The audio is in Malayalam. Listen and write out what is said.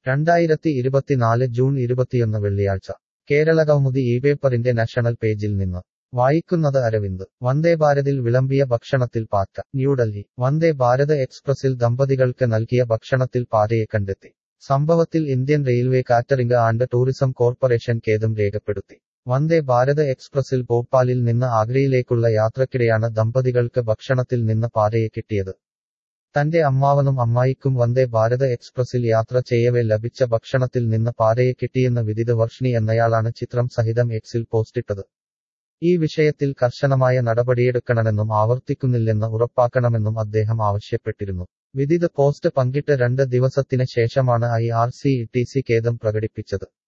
രണ്ടായിരത്തി ഇരുപത്തിനാല് ജൂൺ ഇരുപത്തിയൊന്ന് വെള്ളിയാഴ്ച കേരള കൗമുദി ഈ പേപ്പറിന്റെ നാഷണൽ പേജിൽ നിന്ന് വായിക്കുന്നത് അരവിന്ദ് വന്ദേ ഭാരതിൽ വിളമ്പിയ ഭക്ഷണത്തിൽ പാറ്റ ന്യൂഡൽഹി വന്ദേ ഭാരത് എക്സ്പ്രസിൽ ദമ്പതികൾക്ക് നൽകിയ ഭക്ഷണത്തിൽ പാറ്റയെ കണ്ടെത്തി സംഭവത്തിൽ Indian railway catering and tourism corporation ഖേദം രേഖപ്പെടുത്തി വന്ദേ ഭാരത് എക്സ്പ്രസിൽ ഭോപ്പാലിൽ നിന്ന് ആഗ്രയിലേക്കുള്ള യാത്രക്കിടെയാണ് ദമ്പതികൾക്ക് ഭക്ഷണത്തിൽ നിന്ന് പാറ്റയെ കിട്ടിയത് തന്റെ അമ്മാവനും അമ്മായിക്കും വന്ദേ ഭാരത് എക്സ്പ്രസിൽ യാത്ര ചെയ്യവേ ലഭിച്ച ഭക്ഷണത്തിൽ നിന്ന് പാരയെ കിട്ടിയെന്ന് വിദിത് വർഷ്ണി എന്നയാളാണ് ചിത്രം സഹിതം എക്സിൽ പോസ്റ്റിട്ടത് ഈ വിഷയത്തിൽ കർശനമായ നടപടിയെടുക്കണമെന്നും ആവർത്തിക്കുന്നില്ലെന്ന് ഉറപ്പാക്കണമെന്നും അദ്ദേഹം ആവശ്യപ്പെട്ടിരുന്നു വിദിത് പോസ്റ്റ് പങ്കിട്ട് രണ്ട് ദിവസത്തിന് ശേഷമാണ് I R C T C ഖേദം പ്രകടിപ്പിച്ചത്